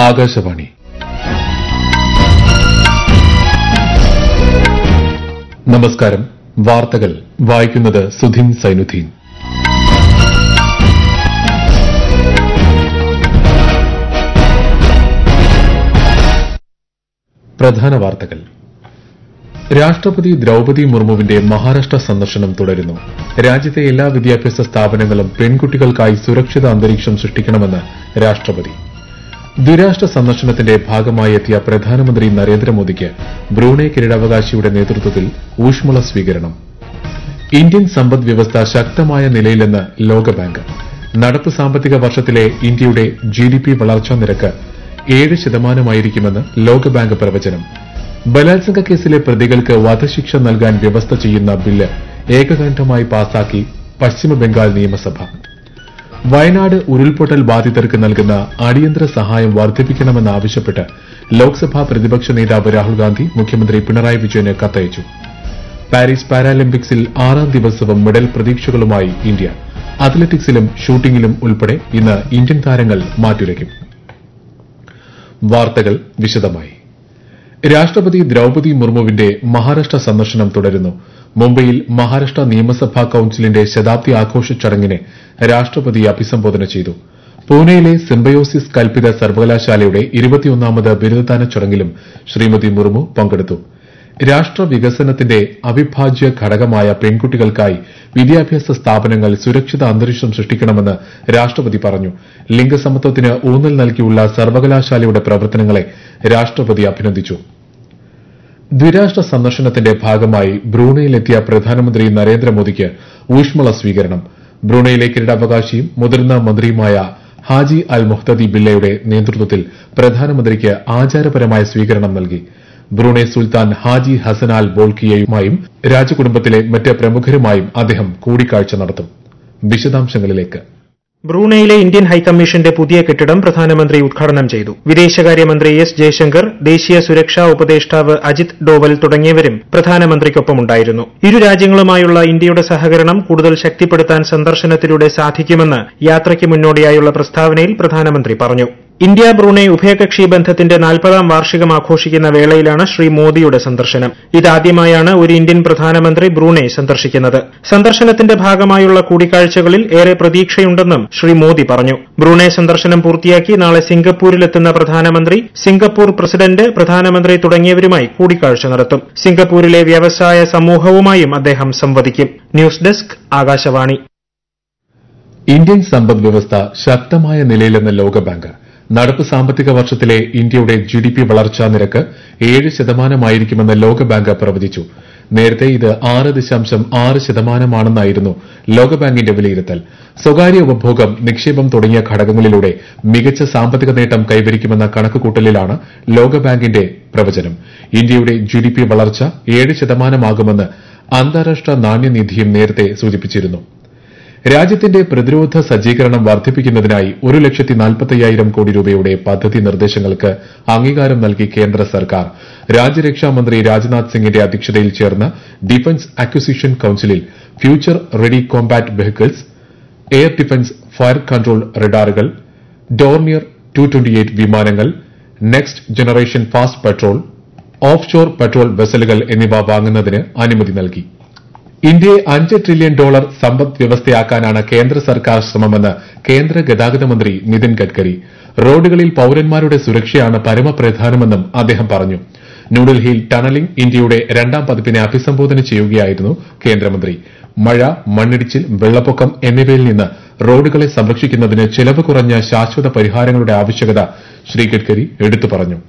ആകാശവാണി നമസ്കാരം വാർത്തകൾ വായിക്കുന്നത് സുധീൻ സൈനുദ്ദീൻ പ്രധാന വാർത്തകൾ രാഷ്ട്രപതി ദ്രൌപതി മുർമുവിന്റെ മഹാരാഷ്ട്ര സന്ദർശനം തുടരുന്നു രാജ്യത്തെ എല്ലാ വിദ്യാഭ്യാസ സ്ഥാപനങ്ങളും പെൺകുട്ടികൾക്കായി സുരക്ഷിത അന്തരീക്ഷം സൃഷ്ടിക്കണമെന്ന് രാഷ്ട്രപതി ദ്വിരാഷ്ട്ര സന്ദർശനത്തിന്റെ ഭാഗമായി എത്തിയ പ്രധാനമന്ത്രി നരേന്ദ്രമോദിക്ക് ബ്രൂണെ കിരീടാവകാശിയുടെ നേതൃത്വത്തിൽ ഊഷ്മള സ്വീകരണം ഇന്ത്യൻ സമ്പദ് വ്യവസ്ഥ ശക്തമായ നിലയിലെന്ന് ലോകബാങ്ക് നടപ്പ് സാമ്പത്തിക വർഷത്തിലെ ഇന്ത്യയുടെ ജിഡിപി വളർച്ചാ നിരക്ക് ഏഴ് ശതമാനമായിരിക്കുമെന്ന് ലോകബാങ്ക് പ്രവചനം ബലാത്സംഗ കേസിലെ പ്രതികൾക്ക് വധശിക്ഷ നൽകാൻ വ്യവസ്ഥ ചെയ്യുന്ന ബില്ല് ഏകകണ്ഠമായി പാസാക്കി പശ്ചിമബംഗാൾ നിയമസഭ വയനാട് ഉരുൾപൊട്ടൽ ബാധിതർക്ക് നൽകുന്ന അടിയന്തര സഹായം വർദ്ധിപ്പിക്കണമെന്നാവശ്യപ്പെട്ട് ലോക്സഭാ പ്രതിപക്ഷ നേതാവ് രാഹുൽ ഗാന്ധി മുഖ്യമന്ത്രി പിണറായി വിജയന് കത്തയച്ചു പാരീസ് പാരാലിമ്പിക്സിൽ ആറാം ദിവസവും മെഡൽ പ്രതീക്ഷകളുമായി ഇന്ത്യ അത്ലറ്റിക്സിലും ഷൂട്ടിംഗിലും ഉൾപ്പെടെ ഇന്ന് ഇന്ത്യൻ താരങ്ങൾ മാറ്റുരയ്ക്കും വാർത്തകൾ വിശദമായി രാഷ്ട്രപതി ദ്രൌപതി മുർമുവിന്റെ മഹാരാഷ്ട്ര സന്ദർശനം തുടരുന്നു മുംബൈയിൽ മഹാരാഷ്ട്ര നിയമസഭാ കൌൺസിലിന്റെ ശതാബ്ദി ആഘോഷ ചടങ്ങിനെ രാഷ്ട്രപതി അഭിസംബോധന ചെയ്തു പൂനെയിലെ സിംബയോസിസ് കൽപ്പിത സർവകലാശാലയുടെ ഇരുപത്തിയൊന്നാമത് ബിരുദദാന ചടങ്ങിലും ശ്രീമതി മുർമു പങ്കെടുത്തു രാഷ്ട്ര വികസനത്തിന്റെ അവിഭാജ്യ ഘടകമായ പെൺകുട്ടികൾക്കായി വിദ്യാഭ്യാസ സ്ഥാപനങ്ങൾ സുരക്ഷിത അന്തരീക്ഷം സൃഷ്ടിക്കണമെന്ന് രാഷ്ട്രപതി പറഞ്ഞു ലിംഗസമത്വത്തിന് ഊന്നൽ നൽകിയുള്ള സർവകലാശാലയുടെ പ്രവർത്തനങ്ങളെ രാഷ്ട്രപതി അഭിനന്ദിച്ചു ദ്വിരാഷ്ട്ര സന്ദർശനത്തിന്റെ ഭാഗമായി ബ്രൂണയിലെത്തിയ പ്രധാനമന്ത്രി നരേന്ദ്രമോദിക്ക് ഊഷ്മള സ്വീകരണം ബ്രൂണയിലെ കിരീടാവകാശിയും മുതിർന്ന മന്ത്രിയുമായ ഹാജി അൽ മുഹ്തദി ബില്ലയുടെ നേതൃത്വത്തിൽ പ്രധാനമന്ത്രിക്ക് ആചാരപരമായ സ്വീകരണം നൽകി ബ്രൂണെ സുൽത്താൻ ഹാജി ഹസൻ അൽ ബോൾക്കിയയുമായും രാജകുടുംബത്തിലെ മറ്റ് പ്രമുഖരുമായും അദ്ദേഹം കൂടിക്കാഴ്ച നടത്തും വിശദാംശങ്ങളിലേക്ക് ബ്രൂണയിലെ ഇന്ത്യൻ ഹൈക്കമ്മീഷന്റെ പുതിയ കെട്ടിടം പ്രധാനമന്ത്രി ഉദ്ഘാടനം ചെയ്തു വിദേശകാര്യമന്ത്രി എസ് ജയശങ്കർ ദേശീയ സുരക്ഷാ ഉപദേഷ്ടാവ് അജിത് ഡോവൽ തുടങ്ങിയവരും പ്രധാനമന്ത്രിക്കൊപ്പമുണ്ടായിരുന്നു ഇരു രാജ്യങ്ങളുമായുള്ള ഇന്ത്യയുടെ സഹകരണം കൂടുതൽ ശക്തിപ്പെടുത്താൻ സന്ദർശനത്തിലൂടെ സാധിക്കുമെന്ന് യാത്രയ്ക്ക് മുന്നോടിയായുള്ള പ്രസ്താവനയിൽ പ്രധാനമന്ത്രി പറഞ്ഞു ഇന്ത്യ ബ്രൂണെ ഉഭയകക്ഷി ബന്ധത്തിന്റെ നാൽപ്പതാം വാർഷികം ആഘോഷിക്കുന്ന വേളയിലാണ് ശ്രീ മോദിയുടെ സന്ദർശനം ഇതാദ്യമായാണ് ഒരു ഇന്ത്യൻ പ്രധാനമന്ത്രി ബ്രൂണെ സന്ദർശിക്കുന്നത് സന്ദർശനത്തിന്റെ ഭാഗമായുള്ള കൂടിക്കാഴ്ചകളിൽ ഏറെ പ്രതീക്ഷയുണ്ടെന്നും ശ്രീ മോദി പറഞ്ഞു ബ്രൂണെ സന്ദർശനം പൂർത്തിയാക്കി നാളെ സിംഗപ്പൂരിലെത്തുന്ന പ്രധാനമന്ത്രി സിംഗപ്പൂർ പ്രസിഡന്റ് പ്രധാനമന്ത്രി തുടങ്ങിയവരുമായി കൂടിക്കാഴ്ച നടത്തും സിംഗപ്പൂരിലെ വ്യവസായ സമൂഹവുമായും അദ്ദേഹം സംവദിക്കും ന്യൂസ് ഡെസ്ക് ആകാശവാണി ഇന്ത്യൻ സമ്പദ് വ്യവസ്ഥ ശക്തമായ നിലയിലെന്ന് ലോകബാങ്ക് നടപ്പ് സാമ്പത്തിക വർഷത്തിലെ ഇന്ത്യയുടെ ജിഡിപി വളർച്ചാ നിരക്ക് ഏഴ് ശതമാനമായിരിക്കുമെന്ന് ലോകബാങ്ക് പ്രവചിച്ചു നേരത്തെ ഇത് ആറ് ദശാംശം ആറ് ശതമാനമാണെന്നായിരുന്നു ലോകബാങ്കിന്റെ വിലയിരുത്തൽ സ്വകാര്യ ഉപഭോഗം നിക്ഷേപം തുടങ്ങിയ ഘടകങ്ങളിലൂടെ മികച്ച സാമ്പത്തിക നേട്ടം കൈവരിക്കുമെന്ന കണക്കുകൂട്ടലിലാണ് ലോകബാങ്കിന്റെ പ്രവചനം ഇന്ത്യയുടെ ജിഡിപി വളർച്ച ഏഴ് ശതമാനമാകുമെന്ന് അന്താരാഷ്ട്ര നാണ്യനിധിയും നേരത്തെ സൂചിപ്പിച്ചിരുന്നു രാജ്യത്തിന്റെ പ്രതിരോധ സജ്ജീകരണം വർദ്ധിപ്പിക്കുന്നതിനായി ഒരു ലക്ഷത്തി നാൽപ്പത്തയ്യായിരം കോടി രൂപയുടെ പദ്ധതി നിർദ്ദേശങ്ങൾക്ക് അംഗീകാരം നൽകി കേന്ദ്ര സർക്കാർ രാജ്യരക്ഷാ മന്ത്രി രാജ്നാഥ് സിംഗിന്റെ അധ്യക്ഷതയിൽ ചേർന്ന ഡിഫൻസ് അക്വിസിഷൻ കൌൺസിലിൽ future ready combat vehicles air defence fire control റഡാറുകൾ ഡോർണിയർ ടു വിമാനങ്ങൾ next generation fast patrol offshore patrol വെസലുകൾ എന്നിവ വാങ്ങുന്നതിന് അനുമതി നൽകി ഇന്ത്യയെ അഞ്ച് ട്രില്യൺ ഡോളർ സമ്പദ് വ്യവസ്ഥയാക്കാനാണ് കേന്ദ്ര സർക്കാർ ശ്രമമെന്ന് കേന്ദ്ര ഗതാഗത മന്ത്രി നിതിൻ ഗഡ്കരി റോഡുകളിൽ പൌരന്മാരുടെ സുരക്ഷയാണ് പരമപ്രധാനമെന്നും അദ്ദേഹം പറഞ്ഞു ന്യൂഡൽഹിയിൽ ടണലിംഗ് ഇന്ത്യയുടെ രണ്ടാം പതിപ്പിനെ അഭിസംബോധന ചെയ്യുകയായിരുന്നു കേന്ദ്രമന്ത്രി മഴ മണ്ണിടിച്ചിൽ വെള്ളപ്പൊക്കം എന്നിവയിൽ നിന്ന് റോഡുകളെ സംരക്ഷിക്കുന്നതിന് ചെലവ് കുറഞ്ഞ ശാശ്വത പരിഹാരങ്ങളുടെ ആവശ്യകത ശ്രീ ഗഡ്കരി എടുത്തു പറഞ്ഞു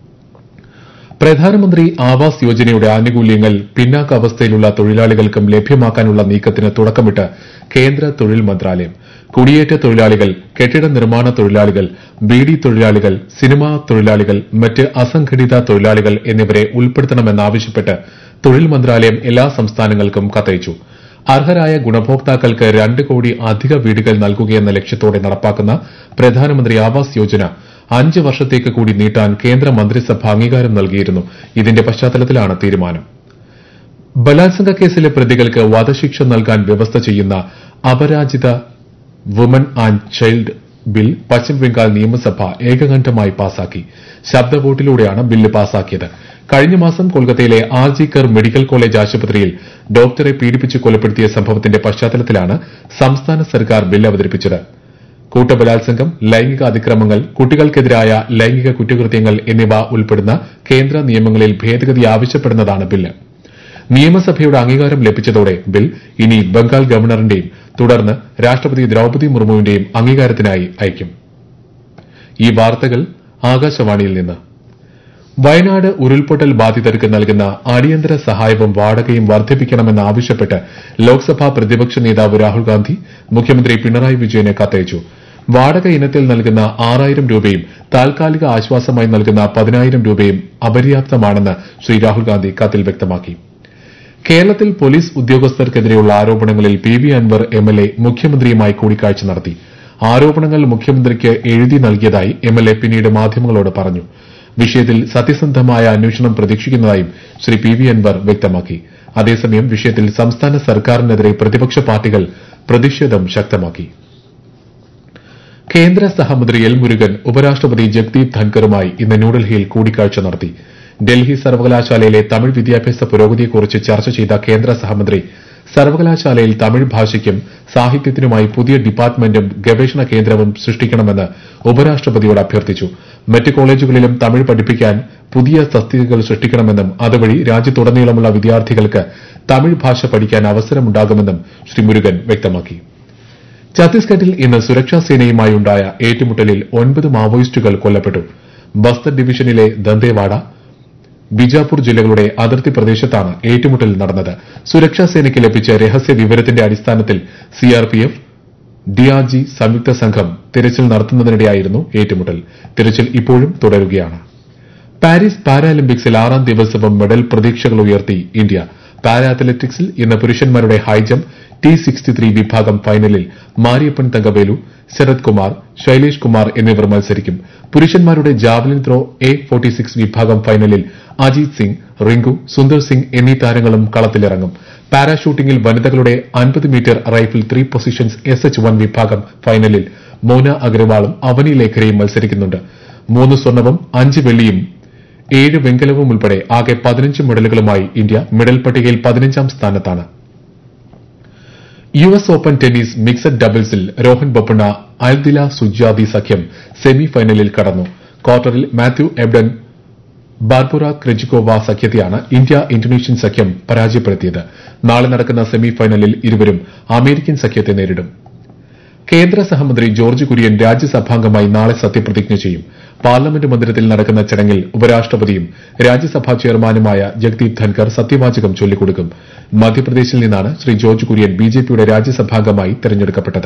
പ്രധാനമന്ത്രി ആവാസ് യോജനയുടെ ആനുകൂല്യങ്ങൾ പിന്നാക്ക അവസ്ഥയിലുള്ള തൊഴിലാളികൾക്കും ലഭ്യമാക്കാനുള്ള നീക്കത്തിന് തുടക്കമിട്ട് കേന്ദ്ര തൊഴിൽ മന്ത്രാലയം കുടിയേറ്റ തൊഴിലാളികൾ കെട്ടിട നിർമ്മാണ തൊഴിലാളികൾ ബീഡി തൊഴിലാളികൾ സിനിമാ തൊഴിലാളികൾ മറ്റ് അസംഘടിത തൊഴിലാളികൾ എന്നിവരെ ഉൾപ്പെടുത്തണമെന്നാവശ്യപ്പെട്ട് തൊഴിൽ മന്ത്രാലയം എല്ലാ സംസ്ഥാനങ്ങൾക്കും കത്തയച്ചു അർഹരായ ഗുണഭോക്താക്കൾക്ക് രണ്ട് കോടി അധിക വീടുകൾ നൽകുകയെന്ന ലക്ഷ്യത്തോടെ നടപ്പാക്കുന്ന പ്രധാനമന്ത്രി ആവാസ് യോജന അഞ്ച് വർഷത്തേക്ക് കൂടി നീട്ടാൻ കേന്ദ്ര മന്ത്രിസഭ അംഗീകാരം നൽകിയിരുന്നു ഇതിന്റെ പശ്ചാത്തലത്തിലാണ് തീരുമാനം ബലാത്സംഗ കേസിലെ പ്രതികൾക്ക് വധശിക്ഷ നൽകാൻ വ്യവസ്ഥ ചെയ്യുന്ന Aparajita woman and child bill പശ്ചിമബംഗാൾ നിയമസഭ ഏകകണ്ഠമായി പാസാക്കി ശബ്ദ വോട്ടിലൂടെയാണ് ബില്ല് പാസാക്കിയത് കഴിഞ്ഞ മാസം കൊൽക്കത്തയിലെ R G Kar medical college ആശുപത്രിയിൽ ഡോക്ടറെ പീഡിപ്പിച്ച് കൊലപ്പെടുത്തിയ സംഭവത്തിന്റെ പശ്ചാത്തലത്തിലാണ് സംസ്ഥാന സർക്കാർ ബിൽ അവതരിപ്പിച്ചത് കൂട്ടബലാത്സംഗം ലൈംഗിക അതിക്രമങ്ങൾ കുട്ടികൾക്കെതിരായ ലൈംഗിക കുറ്റകൃത്യങ്ങൾ എന്നിവ ഉൾപ്പെടുന്ന കേന്ദ്ര നിയമങ്ങളിൽ ഭേദഗതി ആവശ്യപ്പെടുന്നതാണ് ബില്ല് നിയമസഭയുടെ അംഗീകാരം ലഭിച്ചതോടെ ബിൽ ഇനി ബംഗാൾ ഗവർണറിന്റെയും തുടർന്ന് രാഷ്ട്രപതി ദ്രൌപദി മുർമുവിന്റെയും അംഗീകാരത്തിനായി അയക്കും ഈ വാർത്തകൾ ആകാശവാണിയിൽ നിന്ന് വയനാട് ഉരുൾപൊട്ടൽ ബാധിതർക്ക് നൽകുന്ന അടിയന്തര സഹായവും വാടകയും വർദ്ധിപ്പിക്കണമെന്നാവശ്യപ്പെട്ട് ലോക്സഭാ പ്രതിപക്ഷ നേതാവ് രാഹുൽ ഗാന്ധി മുഖ്യമന്ത്രി പിണറായി വിജയന് കത്തയച്ചു വാടക ഇനത്തിൽ നൽകുന്ന ആറായിരം രൂപയും താൽക്കാലിക ആശ്വാസമായി നൽകുന്ന പതിനായിരം രൂപയും അപര്യാപ്തമാണെന്ന് ശ്രീ രാഹുൽ ഗാന്ധി കത്തിൽ വ്യക്തമാക്കി കേരളത്തിൽ പോലീസ് ഉദ്യോഗസ്ഥർക്കെതിരെയുള്ള ആരോപണങ്ങളിൽ പി വി അൻവർ എംഎൽഎ മുഖ്യമന്ത്രിയുമായി കൂടിക്കാഴ്ച നടത്തി ആരോപണങ്ങൾ മുഖ്യമന്ത്രിക്ക് എഴുതി നൽകിയതായി എംഎൽഎ പിന്നീട് മാധ്യമങ്ങളോട് പറഞ്ഞു വിഷയത്തിൽ സത്യസന്ധമായ അന്വേഷണം പ്രതീക്ഷിക്കുന്നതായും ശ്രീ പി വി അൻവർ വ്യക്തമാക്കി അതേസമയം വിഷയത്തിൽ സംസ്ഥാന സർക്കാരിനെതിരെ പ്രതിപക്ഷ പാർട്ടികൾ പ്രതിഷേധം ശക്തമാക്കി കേന്ദ്ര സഹമന്ത്രി എൽ മുരുകൻ ഉപരാഷ്ട്രപതി ജഗ്ദീപ് ധൻകറുമായി ഇന്ന് ന്യൂഡൽഹിയിൽ കൂടിക്കാഴ്ച നടത്തി ഡൽഹി സർവകലാശാലയിലെ തമിഴ് വിദ്യാഭ്യാസ പുരോഗതിയെക്കുറിച്ച് ചർച്ച ചെയ്ത കേന്ദ്ര സഹമന്ത്രി സർവകലാശാലയിൽ തമിഴ് ഭാഷയ്ക്കും സാഹിത്യത്തിനുമായി പുതിയ ഡിപ്പാർട്ട്മെന്റും ഗവേഷണ കേന്ദ്രവും സൃഷ്ടിക്കണമെന്ന് ഉപരാഷ്ട്രപതിയോട് അഭ്യർത്ഥിച്ചു മറ്റ് കോളേജുകളിലും തമിഴ് പഠിപ്പിക്കാൻ പുതിയ തസ്തികകൾ സൃഷ്ടിക്കണമെന്നും അതുവഴി രാജ്യത്തുടനീളമുള്ള വിദ്യാർത്ഥികൾക്ക് തമിഴ് ഭാഷ പഠിക്കാൻ അവസരമുണ്ടാകുമെന്നും ശ്രീ മുരുകൻ വ്യക്തമാക്കി ഛത്തീസ്ഗഡിൽ ഇന്ന് സുരക്ഷാ സേനയുമായുണ്ടായ ഏറ്റുമുട്ടലിൽ ഒൻപത് മാവോയിസ്റ്റുകൾ കൊല്ലപ്പെട്ടു ബസ്തർ ഡിവിഷനിലെ ദന്തേവാഡ ബിജാപൂർ ജില്ലകളുടെ അതിർത്തി പ്രദേശത്താണ് ഏറ്റുമുട്ടൽ നടന്നത് സുരക്ഷാ സേനയ്ക്ക് ലഭിച്ച രഹസ്യ വിവരത്തിന്റെ അടിസ്ഥാനത്തിൽ സിആർപിഎഫ് ഡിആർജി സംയുക്ത സംഘം തിരച്ചിൽ നടത്തുന്നതിനിടെയായിരുന്നു ഏറ്റുമുട്ടൽ തിരച്ചിൽ ഇപ്പോഴും തുടരുകയാണ് പാരീസ് പാരാലിമ്പിക്സിൽ ആറാം ദിവസവും മെഡൽ പ്രതീക്ഷകൾ ഉയർത്തി ഇന്ത്യ പാരാ അത്ലറ്റിക്സിൽ ഇന്ന് പുരുഷന്മാരുടെ ഹൈജംപ് ടി സിക്സ്റ്റി ത്രീ വിഭാഗം ഫൈനലിൽ മാരിയപ്പൻ തങ്കവേലു ശരത് കുമാർ ശൈലേഷ് കുമാർ എന്നിവർ മത്സരിക്കും പുരുഷന്മാരുടെ javelin throw A forty six വിഭാഗം ഫൈനലിൽ അജിത് സിംഗ് റിങ്കു സുന്ദർ സിംഗ് എന്നീ താരങ്ങളും കളത്തിലിറങ്ങും പാരാഷൂട്ടിംഗിൽ വനിതകളുടെ അൻപത് metre rifle three positions S H one വിഭാഗം ഫൈനലിൽ മോന അഗർവാളും അവനി ലേഖരയും മത്സരിക്കുന്നുണ്ട് മൂന്ന് സ്വർണവും അഞ്ച് വെള്ളിയും ഏഴ് വെങ്കലവും ഉൾപ്പെടെ ആകെ പതിനഞ്ച് മെഡലുകളുമായി ഇന്ത്യ മെഡൽ പട്ടികയിൽ പതിനഞ്ചാം സ്ഥാനത്താണ് U S open tennis mixed ഡബിൾസിൽ രോഹൻ ബൊപ്പണ്ണ അൽദില സുജാദി സഖ്യം സെമി ഫൈനലിൽ കടന്നു ക്വാർട്ടറിൽ മാത്യു എബ്ഡൻ ബാർബുറ ക്രെജിക്കോവ സഖ്യത്തെയാണ് ഇന്ത്യ ഇന്തോനേഷ്യൻ സഖ്യം പരാജയപ്പെടുത്തിയത് നാളെ നടക്കുന്ന സെമി ഫൈനലിൽ ഇരുവരും അമേരിക്കൻ സഖ്യത്തെ നേരിടും കേന്ദ്ര സഹമന്ത്രി ജോർജ് കുര്യൻ രാജ്യസഭാംഗമായി നാളെ സത്യപ്രതിജ്ഞ ചെയ്യും പാർലമെന്റ് മന്ദിരത്തിൽ നടക്കുന്ന ചടങ്ങിൽ ഉപരാഷ്ട്രപതിയും രാജ്യസഭാ ചെയർമാനുമായ ജഗ്ദീപ് ധൻകർ സത്യവാചകം ചൊല്ലിക്കൊടുക്കും മധ്യപ്രദേശിൽ നിന്നാണ് ശ്രീ ജോർജ് കുര്യൻ ബിജെപിയുടെ രാജ്യസഭാംഗമായി തെരഞ്ഞെടുക്കപ്പെട്ടത്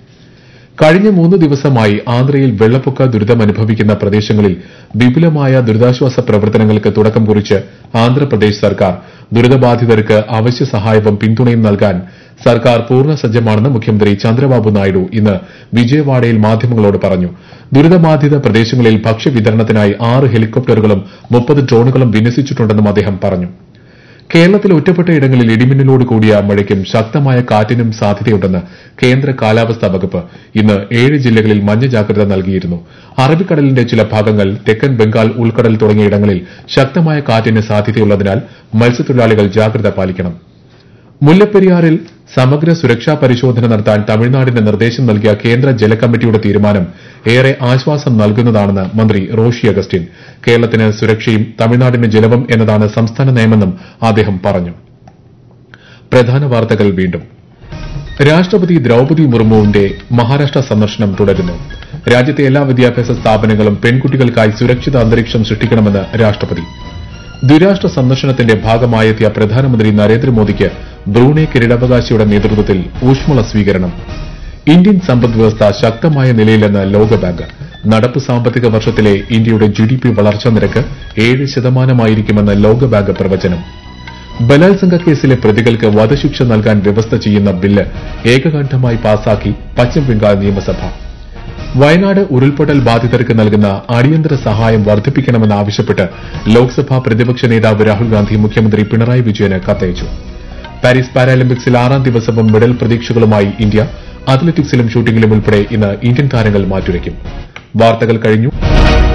കഴിഞ്ഞ മൂന്ന് ദിവസമായി ആന്ധ്രയിൽ വെള്ളപ്പൊക്ക ദുരിതമനുഭവിക്കുന്ന പ്രദേശങ്ങളിൽ വിപുലമായ ദുരിതാശ്വാസ പ്രവർത്തനങ്ങൾക്ക് തുടക്കം കുറിച്ച് ആന്ധ്രാപ്രദേശ് സർക്കാർ ദുരിതബാധിതർക്ക് അവശ്യ സഹായവും പിന്തുണയും നൽകാൻ സർക്കാർ പൂർണ്ണ സജ്ജമാണെന്ന് മുഖ്യമന്ത്രി ചന്ദ്രബാബു നായിഡു ഇന്ന് വിജയവാഡയിൽ മാധ്യമങ്ങളോട് പറഞ്ഞു ദുരിതബാധിത പ്രദേശങ്ങളിൽ ഭക്ഷ്യവിതരണത്തിനായി ആറ് ഹെലികോപ്റ്ററുകളും മുപ്പത് ഡ്രോണുകളും വിന്യസിച്ചിട്ടുണ്ടെന്നും അദ്ദേഹം പറഞ്ഞു കേരളത്തിൽ ഒറ്റപ്പെട്ട ഇടങ്ങളിൽ ഇടിമിന്നലോട് കൂടിയ മഴയ്ക്കും ശക്തമായ കാറ്റിനും സാധ്യതയുണ്ടെന്ന് കേന്ദ്ര കാലാവസ്ഥാ വകുപ്പ് ഇന്ന് ഏഴ് ജില്ലകളിൽ മഞ്ഞ ജാഗ്രത നൽകിയിരുന്നു അറബിക്കടലിന്റെ ചില ഭാഗങ്ങൾ തെക്കൻ ബംഗാൾ ഉൾക്കടൽ തുടങ്ങിയ ഇടങ്ങളിൽ ശക്തമായ കാറ്റിന് സാധ്യതയുള്ളതിനാൽ മത്സ്യത്തൊഴിലാളികൾ ജാഗ്രത പാലിക്കണം മുല്ലപ്പെരിയാറിൽ സമഗ്ര സുരക്ഷാ പരിശോധന നടത്താൻ തമിഴ്നാടിന് നിർദ്ദേശം നൽകിയ കേന്ദ്ര ജല കമ്മിറ്റിയുടെ തീരുമാനം ഏറെ ആശ്വാസം നൽകുന്നതാണെന്ന് മന്ത്രി റോഷി അഗസ്റ്റിൻ കേരളത്തിന് സുരക്ഷയും തമിഴ്നാടിന് ജലവും എന്നതാണ് സംസ്ഥാന നയമെന്നും അദ്ദേഹം പറഞ്ഞു പ്രധാന വാർത്തകൾ വീണ്ടും രാഷ്ട്രപതി ദ്രൌപതി മുർമുവിന്റെ മഹാരാഷ്ട്ര സന്ദർശനം തുടരുന്നു രാജ്യത്തെ എല്ലാ വിദ്യാഭ്യാസ സ്ഥാപനങ്ങളും പെൺകുട്ടികൾക്കായി സുരക്ഷിത അന്തരീക്ഷം സൃഷ്ടിക്കണമെന്ന് രാഷ്ട്രപതി ദ്വിരാഷ്ട്ര സന്ദർശനത്തിന്റെ ഭാഗമായെത്തിയ പ്രധാനമന്ത്രി നരേന്ദ്രമോദിക്ക് ബ്രൂണെ കിരീടാവകാശിയുടെ നേതൃത്വത്തിൽ ഊഷ്മള സ്വീകരണം ഇന്ത്യൻ സമ്പദ്വ്യവസ്ഥ ശക്തമായ നിലയിലെന്ന് ലോകബാങ്ക് നടപ്പ് സാമ്പത്തിക വർഷത്തിലെ ഇന്ത്യയുടെ ജിഡിപി വളർച്ചാ നിരക്ക് ഏഴ് ശതമാനമായിരിക്കുമെന്ന് ലോകബാങ്ക് പ്രവചനം ബലാത്സംഗ കേസിലെ പ്രതികൾക്ക് വധശിക്ഷ നൽകാൻ വ്യവസ്ഥ ചെയ്യുന്ന ബില്ല് ഏകകണ്ഠമായി പാസാക്കി പശ്ചിമബംഗാൾ നിയമസഭ വയനാട് ഉരുൾപൊട്ടൽ ബാധിതർക്ക് നൽകുന്ന അടിയന്തര സഹായം വർദ്ധിപ്പിക്കണമെന്നാവശ്യപ്പെട്ട് ലോക്സഭാ പ്രതിപക്ഷ നേതാവ് രാഹുൽ ഗാന്ധി മുഖ്യമന്ത്രി പിണറായി വിജയന് കത്തയച്ചു പാരീസ് പാരാലിമ്പിക്സിൽ ആറാം ദിവസവും മെഡൽ പ്രതീക്ഷകളുമായി ഇന്ത്യ അത്ലറ്റിക്സിലും ഷൂട്ടിംഗിലും ഉൾപ്പെടെ ഇന്ന് ഇന്ത്യൻ താരങ്ങൾ മാറ്റുരയ്ക്കും വാർത്തകൾ കഴിഞ്ഞു